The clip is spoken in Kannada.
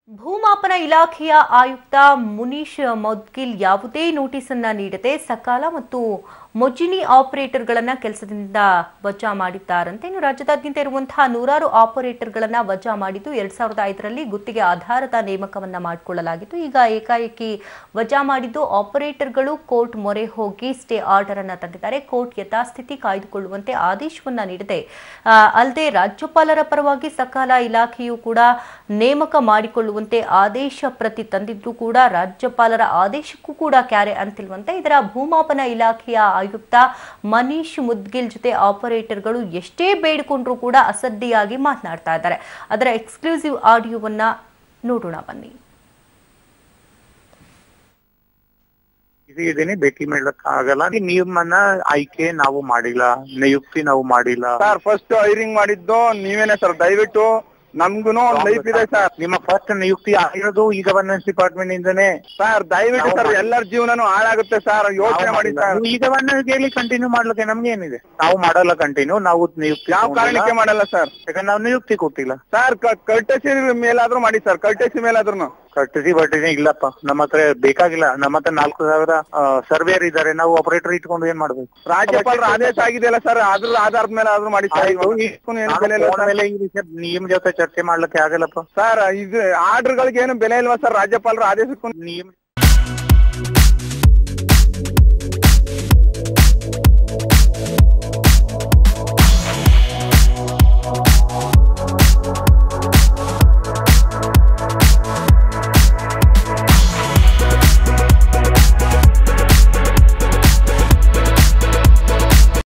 ಭೂಮಾಪನ ಇಲಾಖೆಯ ಆಯುಕ್ತ ಮುನೀಶ್ ಮೌದ್ಗಿಲ್ ಯಾವುದೇ ನೋಟಿಸ್ ಅನ್ನ ನೀಡದೆ ಸಕಾಲ ಮತ್ತು ಮೊಜಿನಿ ಆಪರೇಟರ್ಗಳನ್ನ ಕೆಲಸದಿಂದ ವಜಾ ಮಾಡಿದ್ದಾರಂತೆ ಇನ್ನು ರಾಜ್ಯದಾದ್ಯಂತ ಇರುವಂತಹ ನೂರಾರು ಆಪರೇಟರ್ಗಳನ್ನ ವಜಾ ಮಾಡಿದ್ದು ಎರಡ್ ಸಾವಿರದ ಐದರಲ್ಲಿ ಗುತ್ತಿಗೆ ಆಧಾರದ ನೇಮಕವನ್ನ ಮಾಡಿಕೊಳ್ಳಲಾಗಿತ್ತು ಈಗ ಏಕಾಏಕಿ ವಜಾ ಮಾಡಿದ್ದು ಆಪರೇಟರ್ಗಳು ಕೋರ್ಟ್ ಮೊರೆ ಹೋಗಿ ಸ್ಟೇ ಆರ್ಡರ್ ಅನ್ನ ತಂದಿದ್ದಾರೆ ಕೋರ್ಟ್ ಯಥಾಸ್ಥಿತಿ ಕಾಯ್ದುಕೊಳ್ಳುವಂತೆ ಆದೇಶವನ್ನ ನೀಡಿದೆ ಆ, ಅಲ್ಲದೆ ರಾಜ್ಯಪಾಲರ ಪರವಾಗಿ ಸಕಾಲ ಇಲಾಖೆಯು ಕೂಡ ನೇಮಕ ಮಾಡಿಕೊಳ್ಳುವಂತೆ ಆದೇಶ ಪ್ರತಿ ತಂದಿದ್ದು ಕೂಡ ರಾಜ್ಯಪಾಲರ ಆದೇಶಕ್ಕೂ ಕೂಡ ಕ್ಯಾರೆ ಅಂತಿಲ್ವಂತೆ ಇದರ ಭೂಮಾಪನ ಇಲಾಖೆಯ ಆಯುಕ್ತ ಮನೀಶ್ ಮುದ್ಗಿಲ್ ಜೊತೆ ಆಪರೇಟರ್ಗಳು ಎಷ್ಟೇ ಬೇಡಿಕೊಂಡ್ರೂ ಕೂಡ ಅಸಡ್ಡೆಯಾಗಿ ಮಾತನಾಡ್ತಾ ಇದ್ದಾರೆ ಅದರ ಎಕ್ಸ್ಕ್ಲೂಸಿವ್ ಆಡಿಯೋವನ್ನ ನೋಡೋಣ ಬನ್ನಿ ಇದು ಇದೀನಿ ಭೇಟಿ ಮಾಡ್ಲಕ್ ಆಗಲ್ಲ ನಿಮ್ಮನ್ನ ಆಯ್ಕೆ ನಾವು ಮಾಡಿಲ್ಲ ನಿಯುಕ್ತಿ ನಾವು ಮಾಡಿಲ್ಲ ಸರ್ ಫಸ್ಟ್ ಹೈರಿಂಗ್ ಮಾಡಿದ್ದು ನೀವೇನೆ ಸರ್ ದಯವಿಟ್ಟು ನಮ್ಗುನು ಒಂದ್ ಲೈಫ್ ಇದೆ ಸರ್ ನಿಮ್ಮ ಫಸ್ಟ್ ನಿಯುಕ್ತಿ ಆಗಿರೋದು ಈ ಗವರ್ನೆನ್ಸ್ ಡಿಪಾರ್ಟ್ಮೆಂಟ್ ಇಂದನೇ ಸರ್ ದಯವಿಟ್ಟು ಸರ್ ಎಲ್ಲರ ಜೀವನನು ಹಾಳಾಗುತ್ತೆ ಸರ್ ಯೋಚನೆ ಮಾಡಿ ಸರ್ ನೀವು ಈ ಗವರ್ನೆನ್ಸ್ ಹೇಳಿ ಕಂಟಿನ್ಯೂ ಮಾಡ್ಲಿಕ್ಕೆ ನಮ್ಗೆ ಏನಿದೆ ನಾವು ಮಾಡಲ್ಲ ಕಂಟಿನ್ಯೂ ನಾವು ನಿಯುಕ್ತಿ ಯಾವ ಕಾರಣಕ್ಕೆ ಮಾಡಲ್ಲ ಸರ್ ಯಾಕಂದ್ರೆ ನಾವು ನಿಯುಕ್ತಿ ಕೊಟ್ಟಿಲ್ಲ ಸರ್ ಕರ್ಟಸಿ ಮೇಲಾದ್ರೂ ಮಾಡಿ ಸರ್ ಕರ್ಟಸಿ ಮೇಲಾದ್ರೂ ಕಟ್ಟಿಸಿ ಬಟ್ಟಿಸಿ ಇಲ್ಲಪ್ಪ ನಮ್ಮ ಹತ್ರ ಬೇಕಾಗಿಲ್ಲ ನಮ್ಮ ಹತ್ರ ನಾಲ್ಕು ಸಾವಿರ ಸರ್ವೇರ್ ಇದ್ದಾರೆ ನಾವು ಆಪರೇಟರ್ ಇಟ್ಕೊಂಡು ಏನ್ ಮಾಡ್ಬೇಕು ರಾಜ್ಯಪಾಲರ ಆದೇಶ ಆಗಿದೆಯಲ್ಲ ಸರ್ ಅದ್ರ ಆಧಾರದ ಮೇಲೆ ಆದ್ರೂ ಮಾಡಿ ಸರ್ ಆಯ್ತು. ಇದಕ್ಕೂ ಏನು ನಾನು ಬೆಲೆ ಇಲ್ಲ phone ಸರ್. ಮೇಲೆ ಈ ವಿಷಯ ನಿಮ್ ಜೊತೆ ಚರ್ಚೆ ಮಾಡ್ಲಿಕ್ಕೆ ಆಗಲ್ಲಪ್ಪ ಸರ್ ಇದು ಆರ್ಡರ್ಗಳಿಗೆ ಏನು ಬೆಲೆ ಇಲ್ವಾ ಸರ್ ರಾಜ್ಯಪಾಲರ ಆದೇಶಕ್ಕೂ ನಿಮ್